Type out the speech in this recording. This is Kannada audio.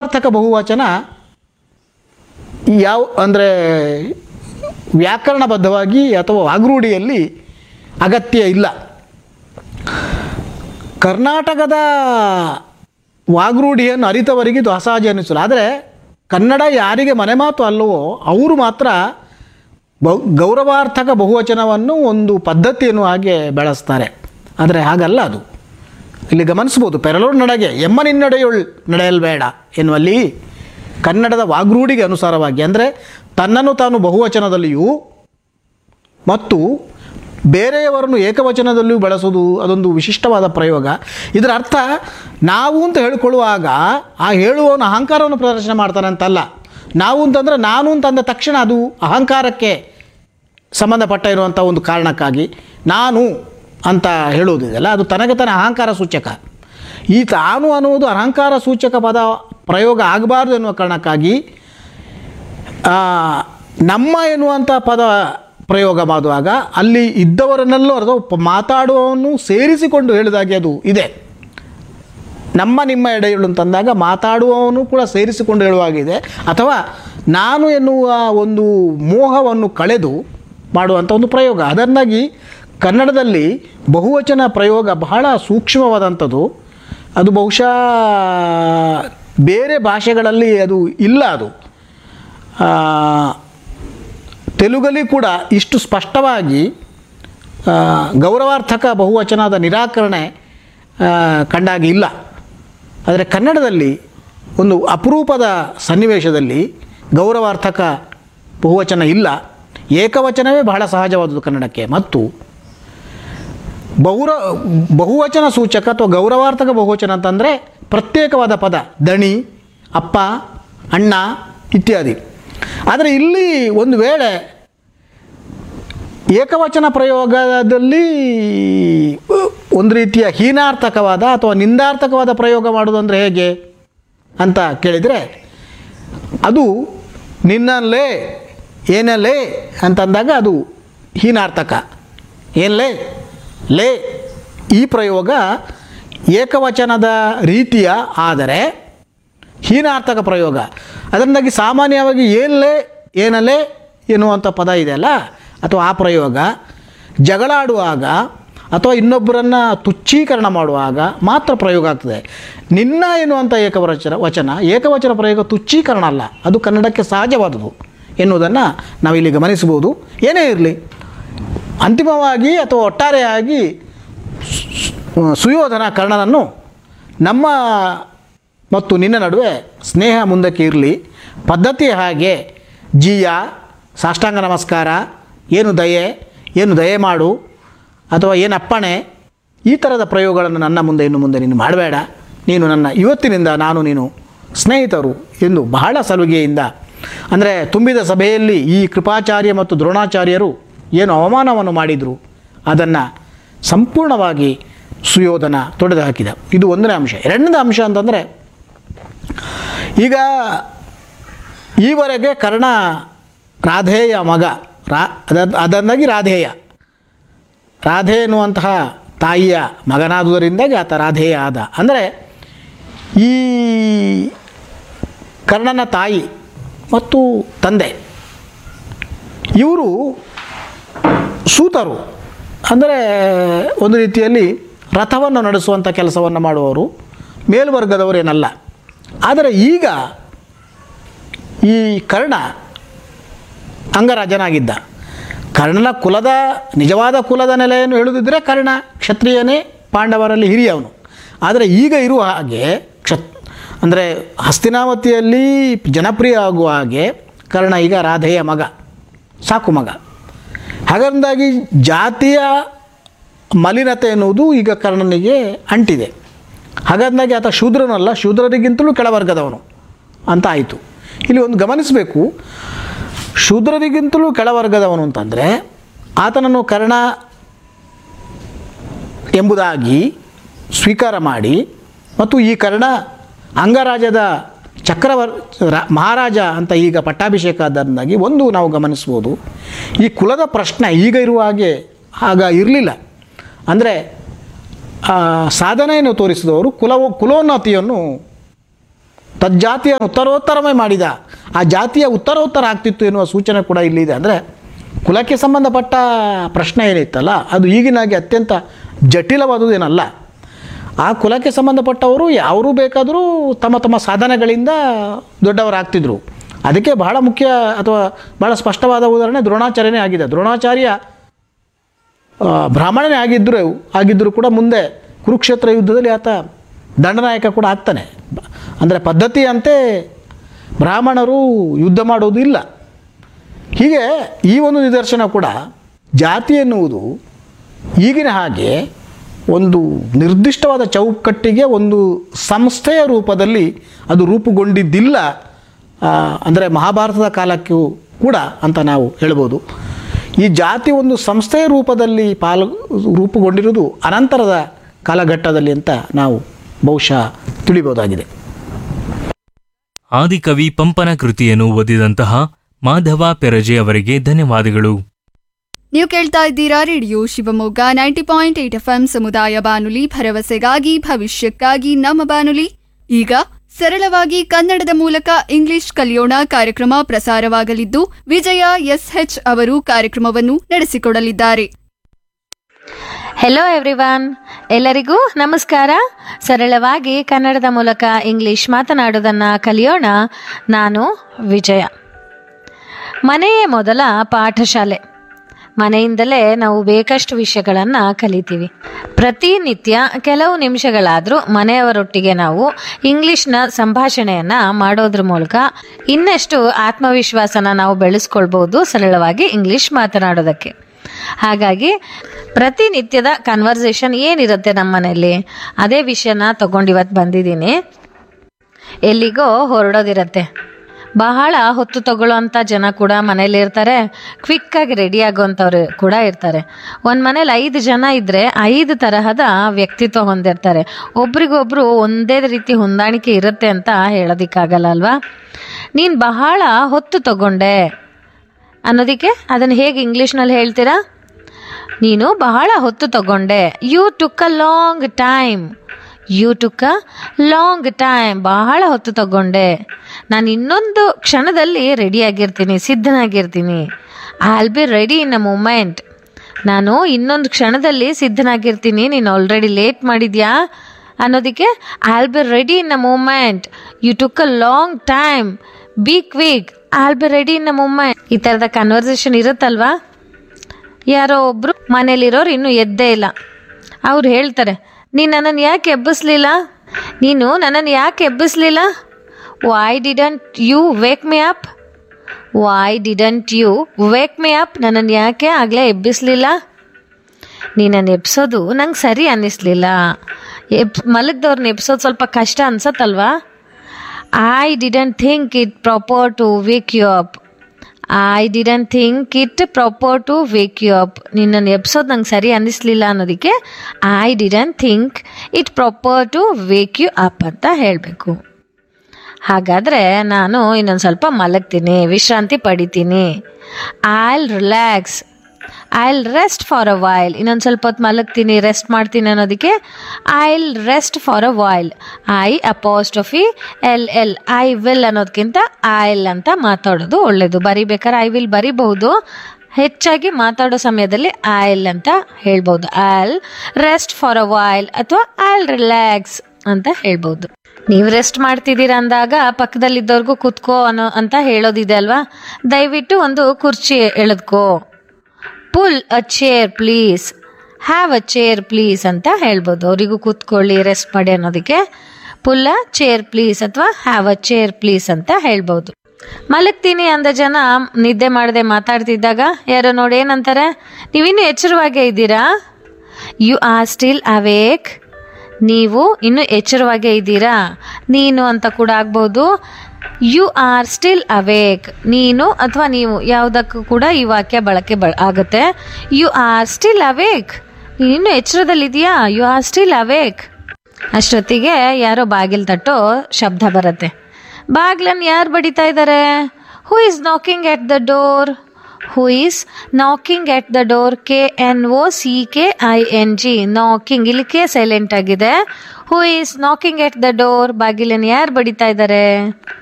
ಗೌರವಾರ್ಥಕ ಬಹುವಚನ ಯಾವ ಅಂದರೆ ವ್ಯಾಕರಣಬದ್ಧವಾಗಿ ಅಥವಾ ವಾಗ್ರೂಢಿಯಲ್ಲಿ ಅಗತ್ಯ ಇಲ್ಲ ಕರ್ನಾಟಕದ ವಾಗ್ರೂಢಿಯನ್ನು ಅರಿತವರಿಗೆ ಇದು ಅಸಹಜ ಅನ್ನಿಸಲ್ಲ ಆದರೆ ಕನ್ನಡ ಯಾರಿಗೆ ಮನೆಮಾತು ಅಲ್ಲವೋ ಅವರು ಮಾತ್ರ ಬಹು ಗೌರವಾರ್ಥಕ ಬಹುವಚನವನ್ನು ಒಂದು ಪದ್ಧತಿಯನ್ನು ಹಾಗೆ ಬೆಳೆಸ್ತಾರೆ ಆದರೆ ಹಾಗಲ್ಲ ಅದು ಇಲ್ಲಿ ಗಮನಿಸ್ಬೋದು ಪೆರಲೋಡ್ ನಡೆಗೆ ಎಮ್ಮ ನಿನ್ನಡೆಯುಳ್ ನಡೆಯಲ್ಬೇಡ ಎನ್ನುವಲ್ಲಿ ಕನ್ನಡದ ವಾಗ್ರೂಢಿಗೆ ಅನುಸಾರವಾಗಿ ಅಂದರೆ ತನ್ನನ್ನು ತಾನು ಬಹುವಚನದಲ್ಲಿಯೂ ಮತ್ತು ಬೇರೆಯವರನ್ನು ಏಕವಚನದಲ್ಲಿಯೂ ಬಳಸೋದು ಅದೊಂದು ವಿಶಿಷ್ಟವಾದ ಪ್ರಯೋಗ ಇದರ ಅರ್ಥ ನಾವು ಅಂತ ಹೇಳಿಕೊಳ್ಳುವಾಗ ಆ ಹೇಳುವವನು ಅಹಂಕಾರವನ್ನು ಪ್ರದರ್ಶನ ಮಾಡ್ತಾನೆ ಅಂತಲ್ಲ ನಾವು ಅಂತಂದರೆ ನಾನು ಅಂತಂದ ತಕ್ಷಣ ಅದು ಅಹಂಕಾರಕ್ಕೆ ಸಂಬಂಧಪಟ್ಟ ಇರುವಂಥ ಒಂದು ಕಾರಣಕ್ಕಾಗಿ ನಾನು ಅಂತ ಹೇಳುವುದಿದೆಯಲ್ಲ ಅದು ತನಗೆ ತನ್ನ ಅಹಂಕಾರ ಸೂಚಕ ಈ ತಾನು ಅನ್ನುವುದು ಅಹಂಕಾರ ಸೂಚಕ ಪದ ಪ್ರಯೋಗ ಆಗಬಾರ್ದು ಎನ್ನುವ ಕಾರಣಕ್ಕಾಗಿ ಆ, ನಮ್ಮ ಎನ್ನುವಂಥ ಪದ ಪ್ರಯೋಗ ಮಾಡುವಾಗ ಅಲ್ಲಿ ಇದ್ದವರನ್ನೆಲ್ಲೂ ಅಥವಾ ಪ- ಮಾತಾಡುವವನ್ನು ಸೇರಿಸಿಕೊಂಡು ಹೇಳಿದಾಗೆ ಅದು ಇದೆ ನಮ್ಮ ನಿಮ್ಮ ಎಡೆಯುಳು ಅಂತಂದಾಗ ಮಾತಾಡುವವನು ಕೂಡ ಸೇರಿಸಿಕೊಂಡು ಹೇಳುವಾಗಿದೆ ಅಥವಾ ನಾನು ಎನ್ನುವ ಒಂದು ಮೋಹವನ್ನು ಕಳೆದು ಮಾಡುವಂಥ ಒಂದು ಪ್ರಯೋಗ ಅದನ್ನಾಗಿ ಕನ್ನಡದಲ್ಲಿ ಬಹುವಚನ ಪ್ರಯೋಗ ಬಹಳ ಸೂಕ್ಷ್ಮವಾದಂಥದ್ದು ಅದು ಬಹುಶಃ ಬೇರೆ ಭಾಷೆಗಳಲ್ಲಿ ಅದು ಇಲ್ಲ ಅದು ಆ, ತೆಲುಗಲ್ಲಿ ಕೂಡ ಇಷ್ಟು ಸ್ಪಷ್ಟವಾಗಿ ಆ, ಗೌರವಾರ್ಥಕ ಬಹುವಚನದ ನಿರಾಕರಣೆ ಆ, ಕಂಡಾಗ ಇಲ್ಲ ಆದರೆ ಕನ್ನಡದಲ್ಲಿ ಒಂದು ಅಪರೂಪದ ಸನ್ನಿವೇಶದಲ್ಲಿ ಗೌರವಾರ್ಥಕ ಬಹುವಚನ ಇಲ್ಲ ಏಕವಚನವೇ ಬಹಳ ಸಹಜವಾದುದು ಕನ್ನಡಕ್ಕೆ ಮತ್ತು ಬಹುರ ಬಹುವಚನ ಸೂಚಕ ಅಥವಾ ಗೌರವಾರ್ಥಕ ಬಹುವಚನ ಅಂತಂದರೆ ಪ್ರತ್ಯೇಕವಾದ ಪದ ದಣಿ ಅಪ್ಪ ಅಣ್ಣ ಇತ್ಯಾದಿ ಆದರೆ ಇಲ್ಲಿ ಒಂದು ವೇಳೆ ಏಕವಚನ ಪ್ರಯೋಗದಲ್ಲಿ ಒಂದು ರೀತಿಯ ಹೀನಾರ್ಥಕವಾದ ಅಥವಾ ನಿಂದಾರ್ಥಕವಾದ ಪ್ರಯೋಗ ಮಾಡೋದಂದರೆ ಹೇಗೆ ಅಂತ ಕೇಳಿದರೆ ಅದು ನಿನ್ನಲ್ಲೇ ಏನಲ್ಲೇ ಅಂತಂದಾಗ ಅದು ಹೀನಾರ್ಥಕ ಏನ್ಲೇ ಲೇ ಈ ಪ್ರಯೋಗ ಏಕವಚನದ ರೀತಿಯ ಆದರೆ ಹೀನಾರ್ಥಕ ಪ್ರಯೋಗ ಅದರಿಂದಾಗಿ ಸಾಮಾನ್ಯವಾಗಿ ಏನ್ಲೇ ಏನಲ್ಲೇ ಎನ್ನುವಂಥ ಪದ ಇದೆಯಲ್ಲ ಅಥವಾ ಆ ಪ್ರಯೋಗ ಜಗಳಾಡುವಾಗ ಅಥವಾ ಇನ್ನೊಬ್ಬರನ್ನು ತುಚ್ಛೀಕರಣ ಮಾಡುವಾಗ ಮಾತ್ರ ಪ್ರಯೋಗ ಆಗ್ತದೆ ನಿನ್ನ ಎನ್ನುವಂಥ ಏಕವಚನ ವಚನ ಏಕವಚನ ಪ್ರಯೋಗ ತುಚ್ಛೀಕರಣ ಅಲ್ಲ ಅದು ಕನ್ನಡಕ್ಕೆ ಸಹಜವಾದುದು ಎನ್ನುವುದನ್ನು ನಾವಿಲ್ಲಿ ಗಮನಿಸಬಹುದು ಏನೇ ಇರಲಿ ಅಂತಿಮವಾಗಿ ಅಥವಾ ಒಟ್ಟಾರೆಯಾಗಿ ಸು- ಸುಯೋಧನ ಕರ್ಣನನ್ನು ನಮ್ಮ ಮತ್ತು ನಿನ್ನ ನಡುವೆ ಸ್ನೇಹ ಮುಂದಕ್ಕೆ ಇರಲಿ ಪದ್ಧತಿ ಹಾಗೆ ಜೀಯ ಸಾಷ್ಟಾಂಗ ನಮಸ್ಕಾರ ಏನು ದಯೆ ಏನು ದಯೆ ಮಾಡು ಅಥವಾ ಏನು ಅಪ್ಪಣೆ ಈ ಥರದ ಪ್ರಯೋಗಗಳನ್ನು ನನ್ನ ಮುಂದೆ ಇನ್ನು ಮುಂದೆ ನೀನು ಮಾಡಬೇಡ ನೀನು ನನ್ನ ಇವತ್ತಿನಿಂದ ನಾನು ನೀನು ಸ್ನೇಹಿತರು ಎಂದು ಬಹಳ ಸಲುಗೆಯಿಂದ ಅಂದರೆ ತುಂಬಿದ ಸಭೆಯಲ್ಲಿ ಈ ಕೃಪಾಚಾರ್ಯ ಮತ್ತು ದ್ರೋಣಾಚಾರ್ಯರು ಏನು ಅವಮಾನವನ್ನು ಮಾಡಿದರು ಅದನ್ನು ಸಂಪೂರ್ಣವಾಗಿ ಸುಯೋಧನ ತೊಡೆದು ಹಾಕಿದ ಇದು ಒಂದನೇ ಅಂಶ ಎರಡನೇ ಅಂಶ ಅಂತಂದರೆ ಈಗ ಈವರೆಗೆ ಕರ್ಣ ರಾಧೇಯ ಮಗ ರಾ ಅದ ಅದನ್ನಾಗಿ ರಾಧೇಯ ರಾಧೆ ಎನ್ನುವಂತಹ ತಾಯಿಯ ಮಗನಾದುದರಿಂದಾಗಿ ಆತ ರಾಧೇಯ ಆದ ಅಂದರೆ ಈ ಕರ್ಣನ ತಾಯಿ ಮತ್ತು ತಂದೆ ಇವರು ಸೂತರು ಅಂದರೆ ಒಂದು ರೀತಿಯಲ್ಲಿ ರಥವನ್ನು ನಡೆಸುವಂಥ ಕೆಲಸವನ್ನು ಮಾಡುವವರು ಮೇಲ್ವರ್ಗದವರೇನಲ್ಲ ಆದರೆ ಈಗ ಈ ಕರ್ಣ ಅಂಗರಾಜನಾಗಿದ್ದ ಕರ್ಣನ ಕುಲದ ನಿಜವಾದ ಕುಲದ ನೆಲೆಯನ್ನು ಹೇಳುದಿದ್ದರೆ ಕರ್ಣ ಕ್ಷತ್ರಿಯನೇ ಪಾಂಡವರಲ್ಲಿ ಹಿರಿಯವನು ಆದರೆ ಈಗ ಇರುವ ಹಾಗೆ ಕ್ಷತ್ ಅಂದರೆ ಹಸ್ತಿನಾವತಿಯಲ್ಲಿ ಜನಪ್ರಿಯ ಆಗುವ ಹಾಗೆ ಕರ್ಣ ಈಗ ರಾಧೆಯ ಮಗ ಸಾಕು ಮಗ ಹಾಗಂದಾಗಿ ಜಾತಿಯ ಮಲಿನತೆ ಎನ್ನುವುದು ಈಗ ಕರ್ಣನಿಗೆ ಅಂಟಿದೆ ಹಾಗಂದಾಗಿ ಆತ ಶೂದ್ರನಲ್ಲ ಶೂದ್ರರಿಗಿಂತಲೂ ಕೆಳವರ್ಗದವನು ಅಂತ ಆಯಿತು ಇಲ್ಲಿ ಒಂದು ಗಮನಿಸಬೇಕು ಶೂದ್ರರಿಗಿಂತಲೂ ಕೆಳವರ್ಗದವನು ಅಂತಂದರೆ ಆತನನ್ನು ಕರ್ಣ ಎಂಬುದಾಗಿ ಸ್ವೀಕಾರ ಮಾಡಿ ಮತ್ತು ಈ ಕರ್ಣ ಅಂಗರಾಜದ ಚಕ್ರವರ್ ರಾ- ಮಹಾರಾಜ ಅಂತ ಈಗ ಪಟ್ಟಾಭಿಷೇಕ ಆದ್ದರಿಂದಾಗಿ ಒಂದು ನಾವು ಗಮನಿಸ್ಬೋದು ಈ ಕುಲದ ಪ್ರಶ್ನೆ ಈಗ ಇರುವ ಹಾಗೆ ಆಗ ಇರಲಿಲ್ಲ ಅಂದರೆ ಆ, ಸಾಧನೆಯನ್ನು ತೋರಿಸಿದವರು ಕುಲ ಕುಲೋನ್ನತಿಯನ್ನು ತಜ್ಜಾತಿಯ ಉತ್ತರೋತ್ತರಮೇ ಮಾಡಿದ ಆ ಜಾತಿಯ ಉತ್ತರೋತ್ತರ ಆಗ್ತಿತ್ತು ಎನ್ನುವ ಸೂಚನೆ ಕೂಡ ಇಲ್ಲಿದೆ ಅಂದರೆ ಕುಲಕ್ಕೆ ಸಂಬಂಧಪಟ್ಟ ಪ್ರಶ್ನೆ ಏನಿತ್ತಲ್ಲ ಅದು ಈಗಿನಾಗಿ ಅತ್ಯಂತ ಜಟಿಲವಾದುದೇನಲ್ಲ ಆ ಕುಲಕ್ಕೆ ಸಂಬಂಧಪಟ್ಟವರು ಯಾರೂ ಬೇಕಾದರೂ ತಮ್ಮ ತಮ್ಮ ಸಾಧನೆಗಳಿಂದ ದೊಡ್ಡವರಾಗ್ತಿದ್ರು ಅದಕ್ಕೆ ಬಹಳ ಮುಖ್ಯ ಅಥವಾ ಬಹಳ ಸ್ಪಷ್ಟವಾದ ಉದಾಹರಣೆ ದ್ರೋಣಾಚಾರ್ಯನೇ ಆಗಿದೆ ದ್ರೋಣಾಚಾರ್ಯ ಆ, ಬ್ರಾಹ್ಮಣನೇ ಆಗಿದ್ದರು ಆಗಿದ್ದರೂ ಕೂಡ ಮುಂದೆ ಕುರುಕ್ಷೇತ್ರ ಯುದ್ಧದಲ್ಲಿ ಆತ ದಂಡನಾಯಕ ಕೂಡ ಆಗ್ತಾನೆ ಅಂದರೆ ಪದ್ಧತಿಯಂತೆ ಬ್ರಾಹ್ಮಣರು ಯುದ್ಧ ಮಾಡೋದು ಇಲ್ಲ ಹೀಗೆ ಈ ಒಂದು ನಿದರ್ಶನ ಕೂಡ ಜಾತಿ ಎನ್ನುವುದು ಈಗಿನ ಹಾಗೆ ಒಂದು ನಿರ್ದಿಷ್ಟವಾದ ಚೌಕಟ್ಟಿಗೆ ಒಂದು ಸಂಸ್ಥೆಯ ರೂಪದಲ್ಲಿ ಅದು ರೂಪುಗೊಂಡಿದ್ದಿಲ್ಲ ಅಂದರೆ ಮಹಾಭಾರತದ ಕಾಲಕ್ಕೂ ಕೂಡ ಅಂತ ನಾವು ಹೇಳ್ಬೋದು ಈ ಜಾತಿ ಒಂದು ಸಂಸ್ಥೆಯ ರೂಪದಲ್ಲಿ ಪಾಲು ರೂಪುಗೊಂಡಿರುವುದು ಅನಂತರದ ಕಾಲಘಟ್ಟದಲ್ಲಿ ಅಂತ ನಾವು ಬಹುಶಃ ತಿಳಿಬೋದಾಗಿದೆ ಆದಿಕವಿ ಪಂಪನ ಕೃತಿಯನ್ನು ಓದಿದಂತಹ ಮಾಧವ ಪೆರಜೆ ಅವರಿಗೆ ಧನ್ಯವಾದಗಳು ನೀವು ಕೇಳ್ತಾ ಇದ್ದೀರಾ radio Shivamogga ninety point eight F M ಸಮುದಾಯ ಬಾನುಲಿ ಭರವಸೆಗಾಗಿ ಭವಿಷ್ಯಕ್ಕಾಗಿ ನಮ್ಮ ಬಾನುಲಿ ಈಗ ಸರಳವಾಗಿ ಕನ್ನಡದ ಮೂಲಕ ಇಂಗ್ಲಿಷ್ ಕಲಿಯೋಣ ಕಾರ್ಯಕ್ರಮ ಪ್ರಸಾರವಾಗಲಿದ್ದು ವಿಜಯ ಎಸ್ಎಚ್ ಅವರು ಕಾರ್ಯಕ್ರಮವನ್ನು ನಡೆಸಿಕೊಡಲಿದ್ದಾರೆ ಹೆಲೋ ಎವ್ರಿವನ್ ಎಲ್ಲರಿಗೂ ನಮಸ್ಕಾರ ಸರಳವಾಗಿ ಕನ್ನಡದ ಮೂಲಕ ಇಂಗ್ಲಿಷ್ ಮಾತನಾಡೋದನ್ನು ಕಲಿಯೋಣ ನಾನು ವಿಜಯ ಮನೆಯೇ ಮೊದಲ ಪಾಠಶಾಲೆ ಮನೆಯಿಂದಲೇ ನಾವು ಬೇಕಷ್ಟು ವಿಷಯಗಳನ್ನು ಕಲಿತೀವಿ ಪ್ರತಿನಿತ್ಯ ಕೆಲವು ನಿಮಿಷಗಳಾದರೂ ಮನೆಯವರೊಟ್ಟಿಗೆ ನಾವು ಇಂಗ್ಲಿಷ್ನ ಸಂಭಾಷಣೆಯನ್ನು ಮಾಡೋದ್ರ ಮೂಲಕ ಇನ್ನಷ್ಟು ಆತ್ಮವಿಶ್ವಾಸನ ನಾವು ಬೆಳೆಸ್ಕೊಳ್ಬೋದು ಸರಳವಾಗಿ ಇಂಗ್ಲಿಷ್ ಮಾತನಾಡೋದಕ್ಕೆ ಹಾಗಾಗಿ ಪ್ರತಿನಿತ್ಯದ ಕನ್ವರ್ಸೇಷನ್ ಏನಿರುತ್ತೆ ನಮ್ಮ ಮನೆಯಲ್ಲಿ ಅದೇ ವಿಷಯನ ತಗೊಂಡು ಇವತ್ತು ಬಂದಿದ್ದೀನಿ ಎಲ್ಲಿಗೋ ಹೊರಡೋದಿರತ್ತೆ ಬಹಳ ಹೊತ್ತು ತಗೊಳ್ಳೋಂಥ ಜನ ಕೂಡ ಮನೇಲಿ ಇರ್ತಾರೆ ಕ್ವಿಕ್ಕಾಗಿ ರೆಡಿ ಆಗೋವಂಥವ್ರು ಕೂಡ ಇರ್ತಾರೆ ಒಂದು ಮನೇಲಿ ಐದು ಜನ ಇದ್ದರೆ ಐದು ತರಹದ ವ್ಯಕ್ತಿತ್ವ ಹೊಂದಿರ್ತಾರೆ ಒಬ್ರಿಗೊಬ್ರು ಒಂದೇ ರೀತಿ ಹೊಂದಾಣಿಕೆ ಇರುತ್ತೆ ಅಂತ ಹೇಳೋದಕ್ಕಾಗಲ್ಲ ಅಲ್ವಾ ನೀನು ಬಹಳ ಹೊತ್ತು ತಗೊಂಡೆ ಅನ್ನೋದಕ್ಕೆ ಅದನ್ನು ಹೇಗೆ ಇಂಗ್ಲೀಷ್ನಲ್ಲಿ ಹೇಳ್ತೀರಾ ನೀನು ಬಹಳ ಹೊತ್ತು ತಗೊಂಡೆ you took a long time you took a long time ಬಹಳ ಹೊತ್ತು ತಗೊಂಡೆ ನಾನು ಇನ್ನೊಂದು ಕ್ಷಣದಲ್ಲಿ ರೆಡಿಯಾಗಿರ್ತೀನಿ ಸಿದ್ಧನಾಗಿರ್ತೀನಿ I'll be ready in a moment ನಾನು ಇನ್ನೊಂದು ಕ್ಷಣದಲ್ಲಿ ಸಿದ್ಧನಾಗಿರ್ತೀನಿ ನೀನು ಆಲ್ರೆಡಿ ಲೇಟ್ ಮಾಡಿದ್ಯಾ ಅನ್ನೋದಕ್ಕೆ I'll be ready in a moment you took a long time be quick I'll be ready in a moment ಈ ಥರದ ಕನ್ವರ್ಸೇಷನ್ ಇರುತ್ತಲ್ವಾ ಯಾರೋ ಒಬ್ರು ಮನೇಲಿರೋರು ಇನ್ನೂ ಎದ್ದೇ ಇಲ್ಲ ಅವ್ರು ಹೇಳ್ತಾರೆ ನೀನು ನನ್ನನ್ನು ಯಾಕೆ ಎಬ್ಬಿಸ್ಲಿಲ್ಲ ನೀನು ನನ್ನನ್ನು ಯಾಕೆ ಎಬ್ಬಿಸ್ಲಿಲ್ಲ why didn't you wake me up why didn't you wake me up ನನ್ನನ್ನು ಯಾಕೆ ಆಗಲೇ ಎಬ್ಬಿಸ್ಲಿಲ್ಲ ನೀನನ್ನು ಎಬ್ಸೋದು ನಂಗೆ ಸರಿ ಅನ್ನಿಸ್ಲಿಲ್ಲ ಎಬ್ ಮಲಗ್ದವ್ರನ್ನ ಎಬ್ಸೋದು ಸ್ವಲ್ಪ ಕಷ್ಟ ಅನ್ಸತ್ತಲ್ವಾ I didn't think it proper to wake you up I didn't think it proper to wake you up ನಿನ್ನನ್ನು ಎಬ್ಸೋದು ನಂಗೆ ಸರಿ ಅನ್ನಿಸ್ಲಿಲ್ಲ ಅನ್ನೋದಕ್ಕೆ I didn't think it proper to wake you up ಅಂತ ಹೇಳಬೇಕು ಹಾಗಾದರೆ ನಾನು ಇನ್ನೊಂದು ಸ್ವಲ್ಪ ಮಲಗ್ತೀನಿ ವಿಶ್ರಾಂತಿ ಪಡಿತೀನಿ I'll relax I'll rest for a while ಇನ್ನೊಂದು ಸ್ವಲ್ಪ ಹೊತ್ತು ಮಲಗ್ತೀನಿ ರೆಸ್ಟ್ ಮಾಡ್ತೀನಿ ಅನ್ನೋದಕ್ಕೆ I'll rest for a while I apostrophe L L I will ಅನ್ನೋದಕ್ಕಿಂತ ಐಲ್ ಅಂತ ಮಾತಾಡೋದು ಒಳ್ಳೆಯದು ಬರಿಬೇಕಾದ್ರೆ ಐ ವಿಲ್ ಬರಿಬಹುದು ಹೆಚ್ಚಾಗಿ ಮಾತಾಡೋ ಸಮಯದಲ್ಲಿ ಐಲ್ ಅಂತ ಹೇಳ್ಬೋದು I'll rest for a while ಅಥವಾ ಐಲ್ ರಿಲ್ಯಾಕ್ಸ್ ಅಂತ ಹೇಳ್ಬೋದು ನೀವು ರೆಸ್ಟ್ ಮಾಡ್ತಿದ್ದೀರಾ ಅಂದಾಗ ಪಕ್ಕದಲ್ಲಿದ್ದವ್ರಿಗೂ ಕುತ್ಕೋ ಅನ್ನೋ ಅಂತ ಹೇಳೋದಿದೆ ಅಲ್ವಾ ದಯವಿಟ್ಟು ಒಂದು ಕುರ್ಚಿ ಎಳೆದ್ಕೋ pull a chair please have a chair please ಅಂತ ಹೇಳ್ಬೋದು ಅವರಿಗೂ ಕೂತ್ಕೊಳ್ಳಿ ರೆಸ್ಟ್ ಮಾಡಿ ಅನ್ನೋದಕ್ಕೆ ಪುಲ್ ಅ ಚೇರ್ ಪ್ಲೀಸ್ ಅಥವಾ ಹ್ಯಾವ್ ಅ ಚೇರ್ ಪ್ಲೀಸ್ ಅಂತ ಹೇಳ್ಬೋದು ಮಲಗ್ತೀನಿ ಅಂದ ಜನ ನಿದ್ದೆ ಮಾಡದೆ ಮಾತಾಡ್ತಿದ್ದಾಗ ಯಾರೋ ನೋಡಿ ಏನಂತಾರೆ ನೀವಿನ್ನೂ ಎಚ್ಚರವಾಗೇ ಇದ್ದೀರಾ ಯು ಆರ್ ಸ್ಟಿಲ್ ಅವೇಕ್ ನೀವು ಇನ್ನೂ ಎಚ್ಚರವಾಗೇ ಇದ್ದೀರಾ ನೀನು ಅಂತ ಕೂಡ ಆಗ್ಬೋದು ಯು ಆರ್ ಸ್ಟಿಲ್ ಅವೇಕ್ ನೀನು ಅಥವಾ ನೀವು ಯಾವುದಕ್ಕೂ ಕೂಡ ಈ ವಾಕ್ಯ ಬಳಕೆ ಬ ಆಗುತ್ತೆ ಯು ಆರ್ ಸ್ಟಿಲ್ ಅವೇಕ್ ನೀನು ಎಚ್ಚರದಲ್ಲಿದೆಯಾ ಯು ಆರ್ ಸ್ಟಿಲ್ ಅವೇಕ್ ಅಷ್ಟೊತ್ತಿಗೆ ಯಾರೋ ಬಾಗಿಲು ತಟ್ಟೋ ಶಬ್ದ ಬರುತ್ತೆ ಬಾಗ್ಲನ್ನು ಯಾರು ಬಡಿತಾ ಇದ್ದಾರೆ who is knocking at the door who is knocking at the door K N O C K I N G knocking ಇಲ್ಲಿ ಕೆ ಸೈಲೆಂಟ್ ಆಗಿದೆ who is knocking at the door ಬಾಗಿಲನ್ನು ಯಾರು ಬಡಿತಾ ಇದ್ದಾರೆ